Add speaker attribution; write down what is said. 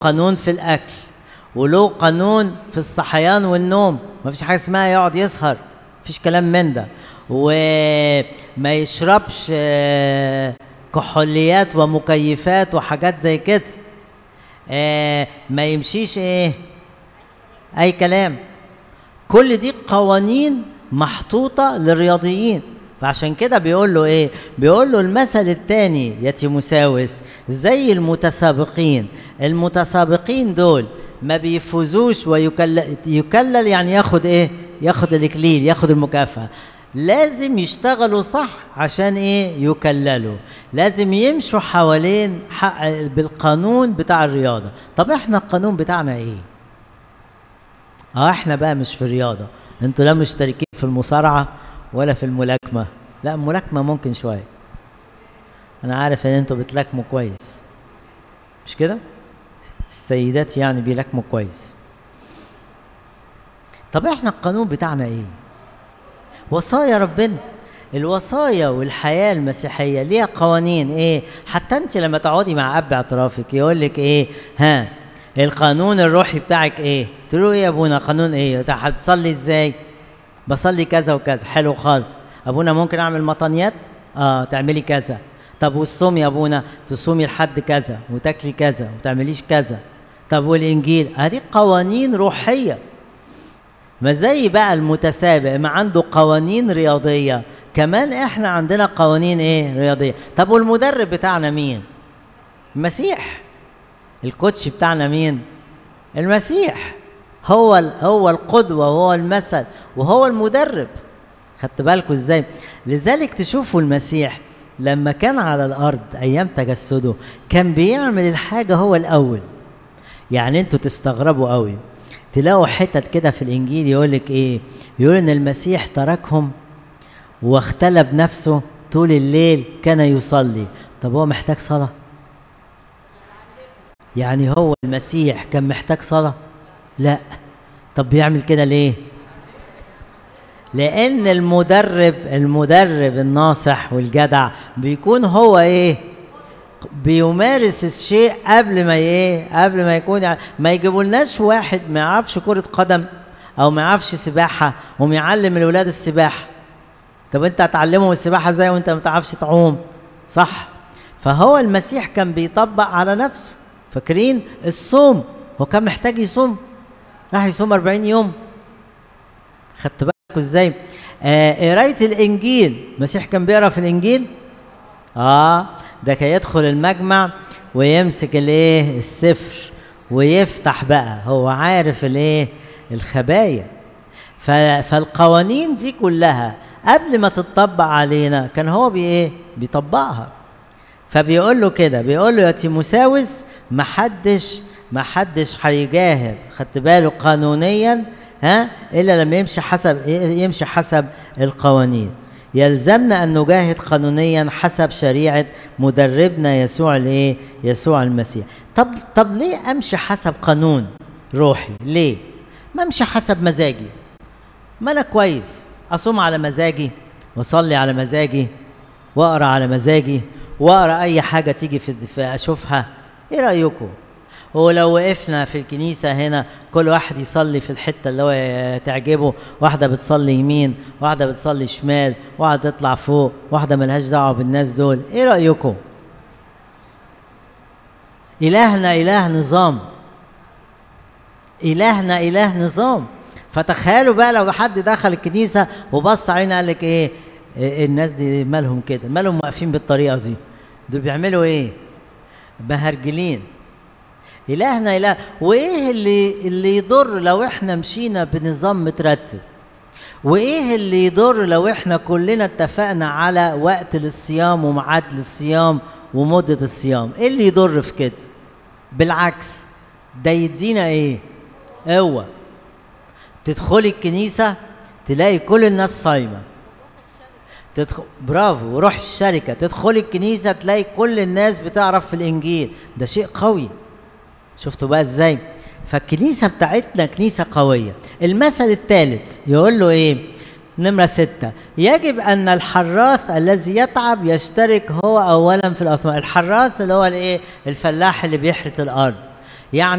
Speaker 1: قانون في الاكل وله قانون في الصحيان والنوم ما فيش حاجه اسمها يقعد يسهر مفيش كلام من ده وما يشربش آه، كحوليات ومكيفات وحاجات زي كده آه، ما يمشيش ايه اي كلام كل دي قوانين محطوطة للرياضيين فعشان كده بيقول له ايه بيقول له المثل الثاني يا تيموساوس زي المتسابقين المتسابقين دول ما بيفوزوش ويكلل يكلل يعني ياخد ايه ياخد الاكليل ياخد المكافأة لازم يشتغلوا صح عشان ايه يكللوا لازم يمشوا حوالين حق بالقانون بتاع الرياضة طب احنا القانون بتاعنا ايه اه احنا بقى مش في الرياضة انتوا لا مشتركين في المصارعة ولا في الملاكمة لا الملاكمة ممكن شوية انا عارف ان انتوا بتلاكموا كويس مش كده السيدات يعني بيلاكموا كويس طب احنا القانون بتاعنا ايه وصايا ربنا الوصايا والحياة المسيحية ليها قوانين ايه حتى انت لما تقعدي مع اب اعترافك يقول لك ايه ها القانون الروحي بتاعك ايه تقول له ايه يا ابونا قانون ايه هتصلي ازاي بصلي كذا وكذا حلو خالص ابونا ممكن اعمل مطنيات اه تعملي كذا طب والصوم يا ابونا تصومي لحد كذا وتاكلي كذا وتعمليش كذا طب والانجيل هذه قوانين روحيه ما زي بقى المتسابق ما عنده قوانين رياضيه كمان احنا عندنا قوانين ايه رياضيه طب والمدرب بتاعنا مين المسيح الكوتش بتاعنا مين المسيح هو هو القدوه وهو المثل وهو المدرب خدت بالكم ازاي لذلك تشوفوا المسيح لما كان على الارض ايام تجسده كان بيعمل الحاجه هو الاول يعني انتوا تستغربوا قوي تلاقوا حتت كده في الانجيل يقول لك ايه يقول ان المسيح تركهم واختلى بنفسه طول الليل كان يصلي طب هو محتاج صلاه يعني هو المسيح كان محتاج صلاه لا طب بيعمل كده ليه لان المدرب المدرب الناصح والجدع بيكون هو ايه بيمارس الشيء قبل ما ايه قبل ما يكون يعني ما يجيبولناش واحد ما يعرفش كرة قدم او ما يعرفش سباحة وما يعلم الولاد السباحة طب انت هتعلمهم السباحة ازاي وانت ما تعرفش تعوم صح فهو المسيح كان بيطبق على نفسه فاكرين الصوم هو كان محتاج يصوم راح يصوم 40 يوم خدت بالكم ازاي آه قرايه الانجيل المسيح كان بيقرا في الانجيل اه ده كان يدخل المجمع ويمسك الايه السفر ويفتح بقى هو عارف الايه الخبايا فالقوانين دي كلها قبل ما تطبق علينا كان هو بايه بيطبقها فبيقول له كده بيقول له يا تيموساوس محدش محدش هيجاهد خدت باله قانونيا ها الا لما يمشي حسب يمشي حسب القوانين يلزمنا ان نجاهد قانونيا حسب شريعه مدربنا يسوع الايه يسوع المسيح طب طب ليه امشي حسب قانون روحي ليه ما امشي حسب مزاجي ما انا كويس اصوم على مزاجي واصلي على مزاجي واقرا على مزاجي واقرا اي حاجه تيجي في اشوفها ايه رايكم ولو وقفنا في الكنيسة هنا كل واحد يصلي في الحتة اللي هو تعجبه واحدة بتصلي يمين واحدة بتصلي شمال واحدة تطلع فوق واحدة ملهاش دعوة بالناس دول ايه رأيكم إلهنا إله نظام إلهنا إله نظام فتخيلوا بقى لو حد دخل الكنيسة وبص علينا قال لك إيه, إيه الناس دي مالهم كده مالهم واقفين بالطريقة دي دول بيعملوا إيه مهرجلين إلهنا إله وإيه اللي اللي يضر لو إحنا مشينا بنظام مترتب وإيه اللي يضر لو إحنا كلنا اتفقنا على وقت للصيام وميعاد للصيام ومدة الصيام إيه اللي يضر في كده بالعكس ده يدينا إيه قوة تدخلي الكنيسة تلاقي كل الناس صايمة تدخل برافو روح الشركة تدخلي الكنيسة تلاقي كل الناس بتعرف في الإنجيل ده شيء قوي شفتوا بقى ازاي فالكنيسة بتاعتنا كنيسة قوية المثل الثالث يقول له ايه نمرة ستة يجب أن الحراث الذي يتعب يشترك هو أولا في الأثمار الحراث اللي هو الايه الفلاح اللي بيحرث الأرض يعني